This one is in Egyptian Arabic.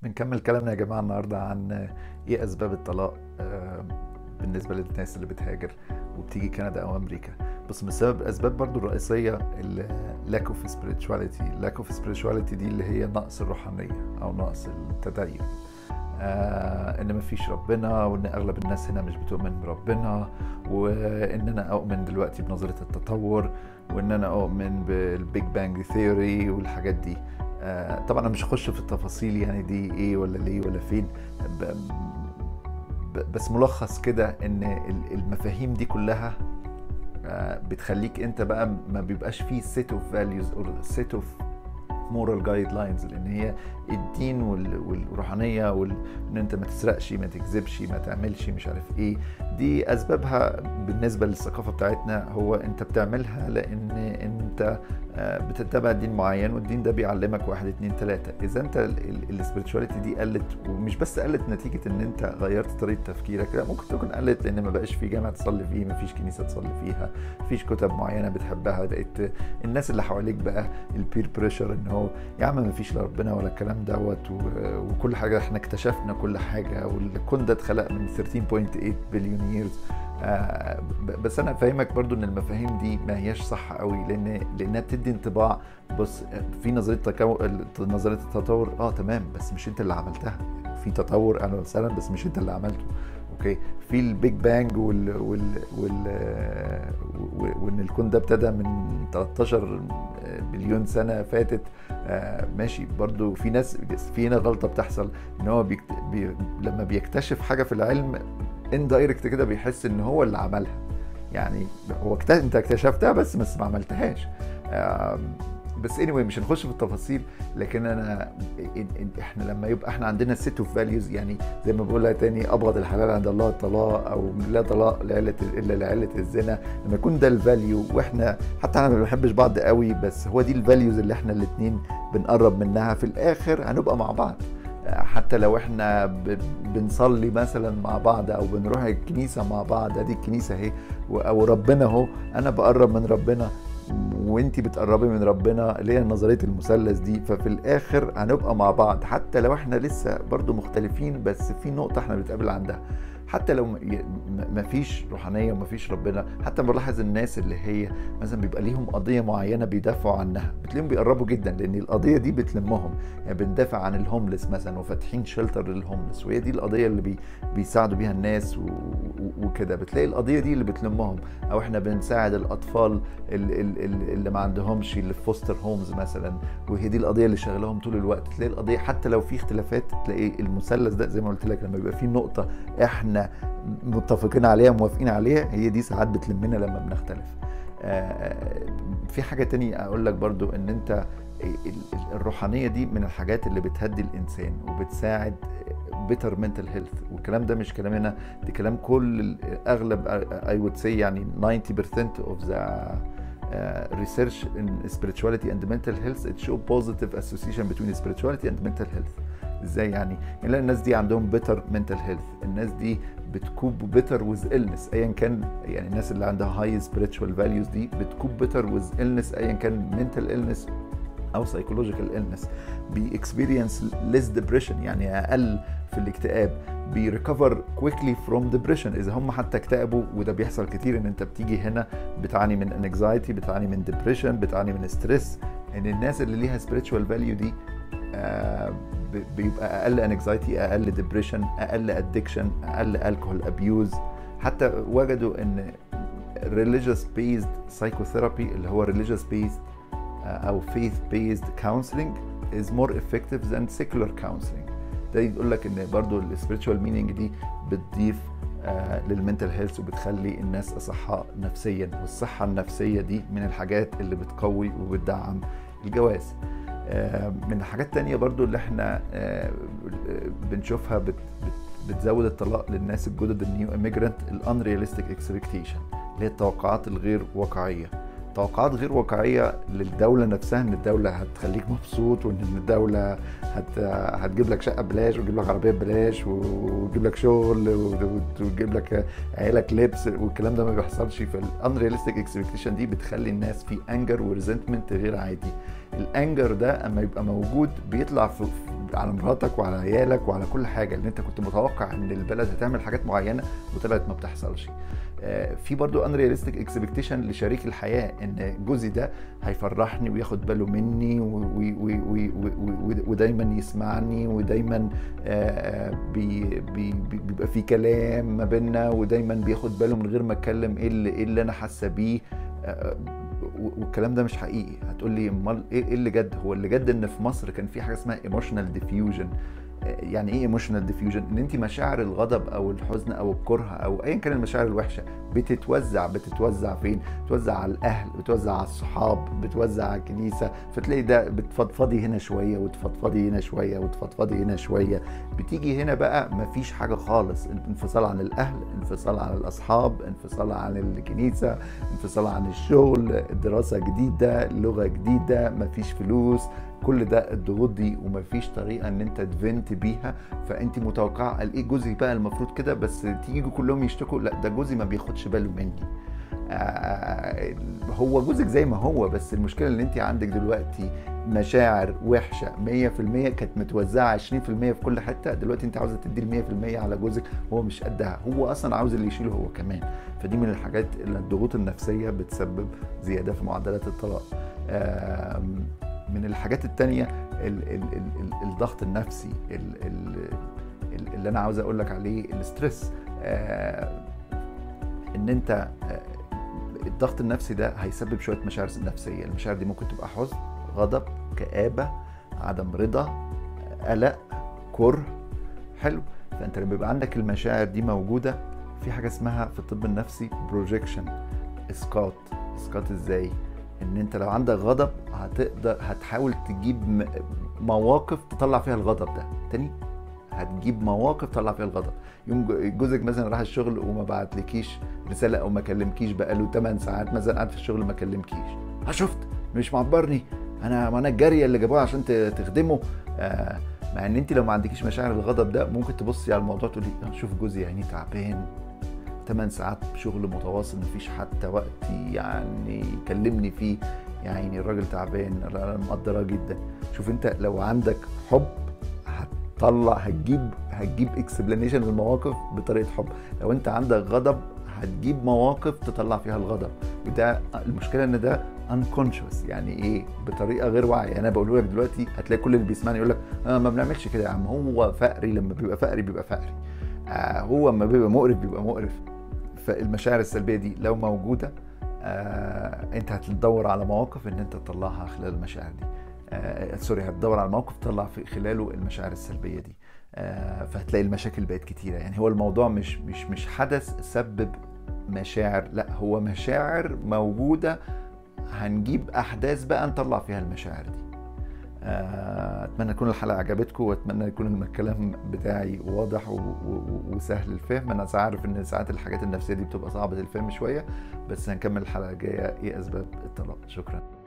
بنكمل كلامنا يا جماعة النهاردة عن إيه أسباب الطلاق آه، بالنسبة للناس اللي بتهاجر وبتيجي كندا أو أمريكا بس من السبب الأسباب برضو الرئيسية ال lack of spirituality lack of spirituality دي اللي هي نقص الروحانية أو نقص التدين آه ان مفيش ربنا وان اغلب الناس هنا مش بتؤمن بربنا وان انا اؤمن دلوقتي بنظريه التطور وان انا اؤمن بالبيج بانج ثيوري والحاجات دي آه طبعا انا مش هخش في التفاصيل يعني دي ايه ولا ليه ولا فين ب- ب- بس ملخص كده ان ال- المفاهيم دي كلها آه، بتخليك انت بقى ما بيبقاش فيه set of values or set of moral guidelines لان هي الدين وال- والروحانيه وال... ان انت ما تسرقش ما تكذبش ما تعملش مش عارف ايه دي اسبابها بالنسبه للثقافه بتاعتنا هو انت بتعملها لان انت آه، بتتبع دين معين والدين ده بيعلمك واحد اتنين تلاته اذا انت السبirituality دي قلت ومش بس قلت نتيجه ان انت غيرت طريقه تفكيرك لا ممكن تكون قلت لان ما بقاش في جامع تصلي فيه ما فيش كنيسه تصلي فيها مفيش كتب معينه بتحبها بقيت الناس اللي حواليك بقى البير بريشر ان هو يا عم ما فيش لا ربنا ولا الكلام دوت و- وكل حاجه احنا اكتشفنا كل حاجه والكون ده اتخلق من 13.8 بليون ييرز آه ب- بس انا فاهمك برضو ان المفاهيم دي ما هياش صح قوي لان لانها بتدي انطباع بص في نظريه تكو... نظريه التطور اه تمام بس مش انت اللي عملتها في تطور اهلا وسهلا بس مش انت اللي عملته اوكي في البيج بانج وال وال وال و- وان الكون ده ابتدى من 13 بليون سنه فاتت آه، ماشي برضو في ناس في هنا غلطه بتحصل ان هو بيكت... بي... لما بيكتشف حاجه في العلم اندايركت كده بيحس ان هو اللي عملها يعني هو اكت... انت اكتشفتها بس بس ما عملتهاش آم، بس anyway مش هنخش في التفاصيل لكن انا إن- إن- احنا لما يبقى احنا عندنا سيت اوف فاليوز يعني زي ما بقولها تاني ابغض الحلال عند الله الطلاق او لا طلاق لعله الا لعله الزنا لما يكون ده الفاليو واحنا حتى احنا ما بنحبش بعض قوي بس هو دي الفاليوز اللي احنا الاثنين بنقرب منها في الاخر هنبقى مع بعض حتى لو احنا ب- بنصلي مثلا مع بعض او بنروح الكنيسه مع بعض ادي الكنيسه اهي و- او ربنا اهو انا بقرب من ربنا وانتي بتقربي من ربنا اللي هي نظريه المثلث دي ففي الاخر هنبقى مع بعض حتى لو احنا لسه برضو مختلفين بس في نقطه احنا بنتقابل عندها حتى لو م- ي- م- مفيش روحانيه ومفيش ربنا حتى بلاحظ الناس اللي هي مثلا بيبقى ليهم قضيه معينه بيدافعوا عنها بتلاقيهم بيقربوا جدا لان القضيه دي بتلمهم يعني بندافع عن الهوملس مثلا وفاتحين شيلتر للهوملس وهي دي القضيه اللي بي بيساعدوا بيها الناس و- و- وكده بتلاقي القضيه دي اللي بتلمهم او احنا بنساعد الاطفال ال- ال- ال- اللي ما عندهمش اللي في فوستر هومز مثلا وهي دي القضيه اللي شغلهم طول الوقت تلاقي القضيه حتى لو في اختلافات تلاقي المثلث ده زي ما قلت لك لما بيبقى في نقطه احنا متفقين عليها موافقين عليها هي دي ساعات بتلمنا لما بنختلف آه، في حاجه تانية اقول لك برضو ان انت ال- ال- الروحانيه دي من الحاجات اللي بتهدي الانسان وبتساعد بيتر منتال هيلث والكلام ده مش كلامنا ده كلام كل ال- اغلب اي وود سي يعني 90% of the uh, research in spirituality and mental health it show positive association between spirituality and mental health ازاي يعني؟ يعني الناس دي عندهم better mental health الناس دي بتكوب better with illness ايا كان يعني الناس اللي عندها high spiritual values دي بتكوب better with illness ايا كان mental illness او psychological illness بي experience less depression يعني اقل في الاكتئاب بي recover quickly from depression اذا هم حتى اكتئبوا وده بيحصل كتير ان انت بتيجي هنا بتعاني من anxiety بتعاني من depression بتعاني من stress ان الناس اللي ليها spiritual value دي آه، ب- بيبقى اقل anxiety اقل depression اقل addiction اقل alcohol abuse حتى وجدوا ان religious based psychotherapy اللي هو religious based آه، او faith based counseling is more effective than secular counseling ده يقول لك ان برضو السبiritual meaning دي بتضيف آه، للمنتال هيلث وبتخلي الناس اصحاء نفسيا والصحه النفسيه دي من الحاجات اللي بتقوي وبتدعم الجواز آه، من الحاجات التانية برضو اللي احنا آه، بنشوفها بت بت- بتزود الطلاق للناس الجدد النيو اميجرانت الانرياليستيك اكسبكتيشن اللي هي التوقعات الغير واقعيه توقعات غير واقعيه للدوله نفسها ان الدوله هتخليك مبسوط وان الدوله هت... هتجيب لك شقه ببلاش وتجيب لك عربيه ببلاش وتجيب لك شغل وتجيب لك عيالك لبس والكلام ده ما بيحصلش فالانرياليستيك اكسبكتيشن دي بتخلي الناس في انجر وريزنتمنت غير عادي الانجر ده اما يبقى موجود بيطلع في على مراتك وعلى عيالك وعلى كل حاجه لان انت كنت متوقع ان البلد هتعمل حاجات معينه وطلعت ما بتحصلش آه، في برضو unrealistic expectation لشريك الحياه ان جوزي ده هيفرحني وياخد باله مني و- و- و- و- و- و- ودايما يسمعني ودايما آه، بي- بي- بي- بيبقى في كلام ما بيننا ودايما بياخد باله من غير ما اتكلم ايه اللي ايه اللي انا حاسه بيه آه، و- والكلام ده مش حقيقي هتقول لي امال ايه إيه اللي جد هو اللي جد ان في مصر كان في حاجه اسمها ايموشنال ديفيوجن يعني ايه ايموشنال ديفيوجن ان انت مشاعر الغضب او الحزن او الكره او ايا كان المشاعر الوحشه بتتوزع بتتوزع فين بتتوزع على الاهل بتتوزع على الصحاب بتتوزع على الكنيسه فتلاقي ده بتفضفضي هنا شويه وتفضفضي هنا شويه وتفضفضي هنا شويه بتيجي هنا بقى مفيش حاجه خالص انفصال عن الاهل انفصال عن الاصحاب انفصال عن الكنيسه انفصال عن الشغل دراسه جديده لغه جديده مفيش فلوس كل ده الضغوط دي ومفيش طريقه ان انت تفنت بيها فانت متوقعه قال ايه جوزي بقى المفروض كده بس تيجي كلهم يشتكوا لا ده جوزي ما بياخدش باله مني آه، هو جوزك زي ما هو بس المشكله ان انت عندك دلوقتي مشاعر وحشه 100% كانت متوزعه 20% في كل حته دلوقتي انت عاوزه تدي ال 100% على جوزك هو مش قدها هو اصلا عاوز اللي يشيله هو كمان فدي من الحاجات اللي الضغوط النفسيه بتسبب زياده في معدلات الطلاق آم، من الحاجات التانية ال- ال- ال- ال- الضغط النفسي ال- ال- ال- اللي انا عاوز اقول لك عليه الاسترس آه، ان انت آه، الضغط النفسي ده هيسبب شويه مشاعر نفسيه المشاعر دي ممكن تبقى حزن غضب كآبة عدم رضا قلق كره حلو فانت لما بيبقى عندك المشاعر دي موجوده في حاجه اسمها في الطب النفسي بروجيكشن اسقاط اسقاط ازاي ان انت لو عندك غضب هتقدر هتحاول تجيب م- مواقف تطلع فيها الغضب ده تاني هتجيب مواقف تطلع فيها الغضب يوم جو- جوزك مثلا راح الشغل وما بعتلكيش رساله او ما كلمكيش بقاله 8 ساعات مثلا قاعد في الشغل ما كلمكيش ها شفت مش معبرني انا ما انا الجاريه اللي جابوها عشان ت- تخدمه آه مع ان انت لو ما عندكيش مشاعر الغضب ده ممكن تبصي على الموضوع تقولي آه، شوف جوزي يعني تعبان 8 ساعات شغل متواصل مفيش حتى وقت يعني يكلمني فيه يا عيني الراجل تعبان انا مقدراه جدا شوف انت لو عندك حب هتطلع هتجيب هتجيب اكسبلانيشن للمواقف بطريقه حب لو انت عندك غضب هتجيب مواقف تطلع فيها الغضب وده المشكله ان ده unconscious يعني ايه بطريقه غير واعيه انا بقوله لك دلوقتي هتلاقي كل اللي بيسمعني يقول لك آه ما بنعملش كده يا عم هو فقري لما بيبقى فقري بيبقى فقري آه هو لما بيبقى مقرف بيبقى مقرف فالمشاعر السلبيه دي لو موجوده آه انت هتدور على مواقف ان انت تطلعها خلال المشاعر دي آه سوري هتدور على موقف تطلع في خلاله المشاعر السلبيه دي آه فهتلاقي المشاكل بقت كتيره يعني هو الموضوع مش مش مش حدث سبب مشاعر لا هو مشاعر موجوده هنجيب احداث بقى نطلع فيها المشاعر دي آه، اتمنى تكون الحلقه عجبتكم واتمنى يكون الكلام بتاعي واضح و- و- وسهل الفهم انا عارف ان ساعات الحاجات النفسيه دي بتبقى صعبه الفهم شويه بس هنكمل الحلقه الجايه ايه اسباب الطلاق شكرا